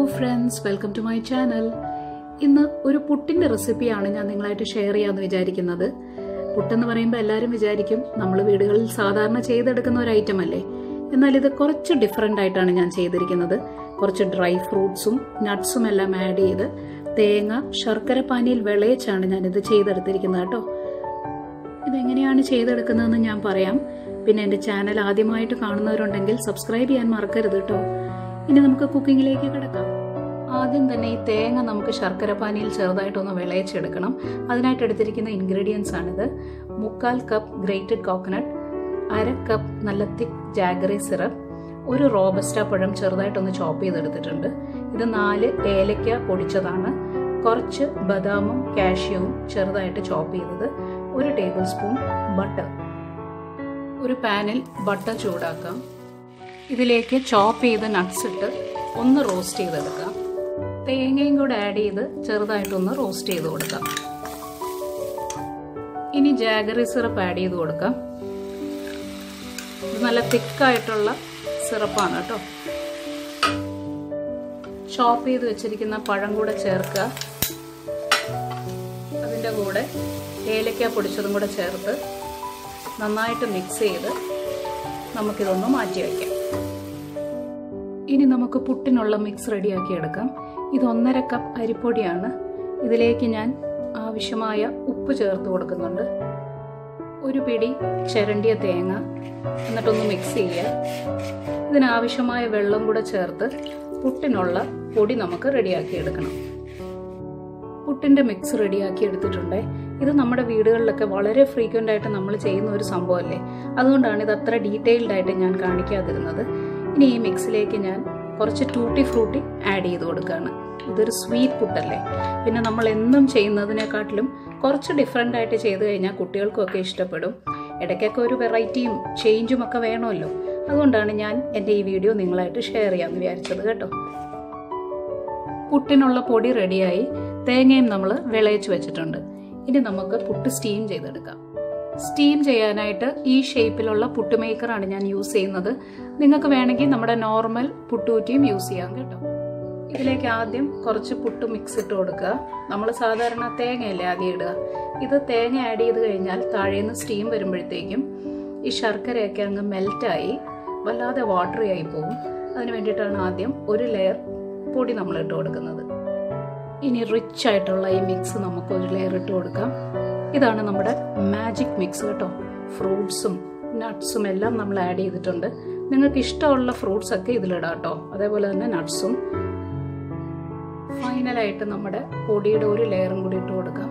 friends welcome to my channel ഇന്ന് ഒരു പുട്ടിന്റെ റെസിപ്പിയാണ് ഞാൻ നിങ്ങളായിട്ട് ഷെയർ ചെയ്യാമെന്ന് വിചാരിക്കുന്നത് പുട്ടെന്ന് പറയുമ്പോൾ എല്ലാവരും വിചാരിക്കും നമ്മൾ വീടുകളിൽ സാധാരണ ചെയ്തെടുക്കുന്ന ഒരു ഐറ്റം അല്ലേ എന്നാൽ ഇത് കുറച്ച് ഡിഫറെൻ്റ് ആയിട്ടാണ് ഞാൻ ചെയ്തിരിക്കുന്നത് കുറച്ച് ഡ്രൈ ഫ്രൂട്ട്സും നട്ട്സും എല്ലാം ആഡ് ചെയ്ത് തേങ്ങ ശർക്കര പാനിയിൽ വിളയിച്ചാണ് ഞാനിത് ചെയ്തെടുത്തിരിക്കുന്നത് കേട്ടോ ഇതെങ്ങനെയാണ് ചെയ്തെടുക്കുന്നതെന്ന് ഞാൻ പറയാം പിന്നെ എൻ്റെ ചാനൽ ആദ്യമായിട്ട് കാണുന്നവരുണ്ടെങ്കിൽ സബ്സ്ക്രൈബ് ചെയ്യാൻ മറക്കരുത് കേട്ടോ ഇനി നമുക്ക് കുക്കിങ്ങിലേക്ക് കിടക്കാം ആദ്യം തന്നെ ഈ തേങ്ങ നമുക്ക് ശർക്കര പാനിയിൽ ചെറുതായിട്ടൊന്ന് വിളയിച്ചെടുക്കണം അതിനായിട്ട് എടുത്തിരിക്കുന്ന ഇൻഗ്രീഡിയൻസ് ആണിത് മുക്കാൽ കപ്പ് ഗ്രേറ്റഡ് കോക്കനട്ട് അര കപ്പ് നല്ല തിക്ക് ജാഗറി സിറപ്പ് ഒരു റോബസ്റ്റ പഴം ചെറുതായിട്ടൊന്ന് ചോപ്പ് ചെയ്തെടുത്തിട്ടുണ്ട് ഇത് നാല് ഏലക്ക പൊടിച്ചതാണ് കുറച്ച് ബദാമും കാഷ്യവും ചെറുതായിട്ട് ചോപ്പ് ചെയ്തത് ഒരു ടേബിൾ സ്പൂൺ ബട്ടർ ഒരു പാനിൽ ബട്ടർ ചൂടാക്കാം ഇതിലേക്ക് ചോപ്പ് ചെയ്ത് നട്ട്സ് ഇട്ട് ഒന്ന് റോസ്റ്റ് ചെയ്തെടുക്കാം തേങ്ങയും കൂടെ ആഡ് ചെയ്ത് ചെറുതായിട്ടൊന്ന് റോസ്റ്റ് ചെയ്ത് കൊടുക്കാം ഇനി ജാഗറി സിറപ്പ് ആഡ് ചെയ്ത് കൊടുക്കാം ഇത് നല്ല തിക്കായിട്ടുള്ള സിറപ്പാണ് കേട്ടോ ചോപ്പ് ചെയ്ത് വെച്ചിരിക്കുന്ന പഴം കൂടെ ചേർക്കുക അതിൻ്റെ കൂടെ ഏലക്ക പൊടിച്ചതും കൂടെ ചേർത്ത് നന്നായിട്ട് മിക്സ് ചെയ്ത് നമുക്കിതൊന്ന് മാറ്റി വയ്ക്കാം ഇനി നമുക്ക് പുട്ടിനുള്ള മിക്സ് റെഡിയാക്കി എടുക്കാം ഇത് ഒന്നര കപ്പ് അരിപ്പൊടിയാണ് ഇതിലേക്ക് ഞാൻ ആവശ്യമായ ഉപ്പ് ചേർത്ത് കൊടുക്കുന്നുണ്ട് ഒരു പിടി ചിരണ്ടിയ തേങ്ങ എന്നിട്ടൊന്ന് മിക്സ് ചെയ്യുക ഇതിനാവശ്യമായ വെള്ളം കൂടെ ചേർത്ത് പുട്ടിനുള്ള പൊടി നമുക്ക് റെഡിയാക്കി എടുക്കണം പുട്ടിൻ്റെ മിക്സ് റെഡിയാക്കി എടുത്തിട്ടുണ്ട് ഇത് നമ്മുടെ വീടുകളിലൊക്കെ വളരെ ഫ്രീക്വൻ്റ് ആയിട്ട് നമ്മൾ ചെയ്യുന്ന ഒരു സംഭവമല്ലേ അതുകൊണ്ടാണ് ഇത് അത്ര ഡീറ്റെയിൽഡ് ആയിട്ട് ഞാൻ കാണിക്കാതിരുന്നത് ഇനി ഈ മിക്സിലേക്ക് ഞാൻ കുറച്ച് ടൂട്ടി ഫ്രൂട്ടി ആഡ് ചെയ്ത് കൊടുക്കുകയാണ് ഇതൊരു സ്വീറ്റ് പുട്ടല്ലേ പിന്നെ നമ്മൾ എന്നും ചെയ്യുന്നതിനെക്കാട്ടിലും കുറച്ച് ഡിഫറെൻ്റ് ആയിട്ട് ചെയ്തു കഴിഞ്ഞാൽ കുട്ടികൾക്കൊക്കെ ഇഷ്ടപ്പെടും ഇടയ്ക്കൊക്കെ ഒരു വെറൈറ്റിയും ചേഞ്ചും ഒക്കെ വേണമല്ലോ അതുകൊണ്ടാണ് ഞാൻ എൻ്റെ ഈ വീഡിയോ നിങ്ങളായിട്ട് ഷെയർ ചെയ്യാമെന്ന് വിചാരിച്ചത് കേട്ടോ പുട്ടിനുള്ള പൊടി റെഡിയായി തേങ്ങയും നമ്മൾ വിളയിച്ച് വെച്ചിട്ടുണ്ട് ഇനി നമുക്ക് പുട്ട് സ്റ്റീം ചെയ്തെടുക്കാം സ്റ്റീം ചെയ്യാനായിട്ട് ഈ ഷേപ്പിലുള്ള പുട്ട് മേക്കറാണ് ഞാൻ യൂസ് ചെയ്യുന്നത് നിങ്ങൾക്ക് വേണമെങ്കിൽ നമ്മുടെ നോർമൽ പുട്ടുകുറ്റിയും യൂസ് ചെയ്യാം കേട്ടോ ഇതിലേക്ക് ആദ്യം കുറച്ച് പുട്ട് മിക്സ് ഇട്ട് കൊടുക്കുക നമ്മൾ സാധാരണ തേങ്ങയല്ലേ ആദ്യം ഇടുക ഇത് തേങ്ങ ആഡ് ചെയ്ത് കഴിഞ്ഞാൽ താഴേന്ന് സ്റ്റീം വരുമ്പോഴത്തേക്കും ഈ ശർക്കരയൊക്കെ അങ്ങ് മെൽറ്റായി വല്ലാതെ വാട്ടറി ആയി പോകും അതിന് വേണ്ടിയിട്ടാണ് ആദ്യം ഒരു ലെയർ പൊടി നമ്മൾ ഇട്ട് കൊടുക്കുന്നത് ഇനി റിച്ച് ആയിട്ടുള്ള ഈ മിക്സ് നമുക്ക് ഒരു ലെയർ ഇട്ട് കൊടുക്കാം ഇതാണ് നമ്മുടെ മാജിക് മിക്സ് കേട്ടോ ഫ്രൂട്ട്സും നട്ട്സും എല്ലാം നമ്മൾ ആഡ് ചെയ്തിട്ടുണ്ട് നിങ്ങൾക്ക് ഇഷ്ടമുള്ള ഫ്രൂട്ട്സ് ഒക്കെ ഇതിലിടാം കേട്ടോ അതേപോലെ തന്നെ നട്ട്സും ഫൈനലായിട്ട് നമ്മുടെ പൊടിയുടെ ഒരു ലെയറും കൂടി ഇട്ട് കൊടുക്കാം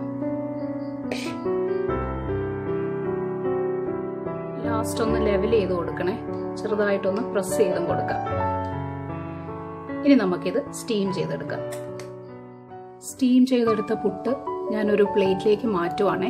ലാസ്റ്റ് ഒന്ന് ലെവൽ ചെയ്ത് കൊടുക്കണേ ചെറുതായിട്ടൊന്ന് പ്രസ് ചെയ്തും കൊടുക്കാം ഇനി നമുക്കിത് സ്റ്റീം ചെയ്തെടുക്കാം സ്റ്റീം ചെയ്തെടുത്ത പുട്ട് ഞാനൊരു പ്ലേറ്റിലേക്ക് മാറ്റുവാണേ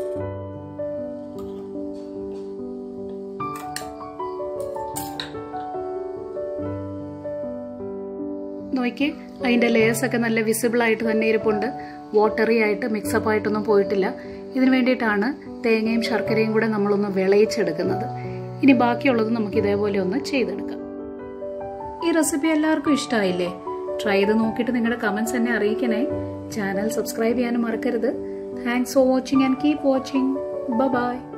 നോക്കി അതിൻ്റെ ലേയേഴ്സൊക്കെ നല്ല വിസിബിൾ ആയിട്ട് തന്നെ ഇരിപ്പുണ്ട് വാട്ടറി ആയിട്ട് മിക്സപ്പ് ആയിട്ടൊന്നും പോയിട്ടില്ല ഇതിനു വേണ്ടിയിട്ടാണ് തേങ്ങയും ശർക്കരയും കൂടെ നമ്മളൊന്ന് വിളയിച്ചെടുക്കുന്നത് ഇനി ബാക്കിയുള്ളത് നമുക്ക് ഇതേപോലെ ഒന്ന് ചെയ്തെടുക്കാം ഈ റെസിപ്പി എല്ലാവർക്കും ഇഷ്ടമായില്ലേ ട്രൈ ചെയ്ത് നോക്കിയിട്ട് നിങ്ങളുടെ കമൻസ് എന്നെ അറിയിക്കണേ ചാനൽ സബ്സ്ക്രൈബ് ചെയ്യാനും മറക്കരുത് thanks for watching and keep watching by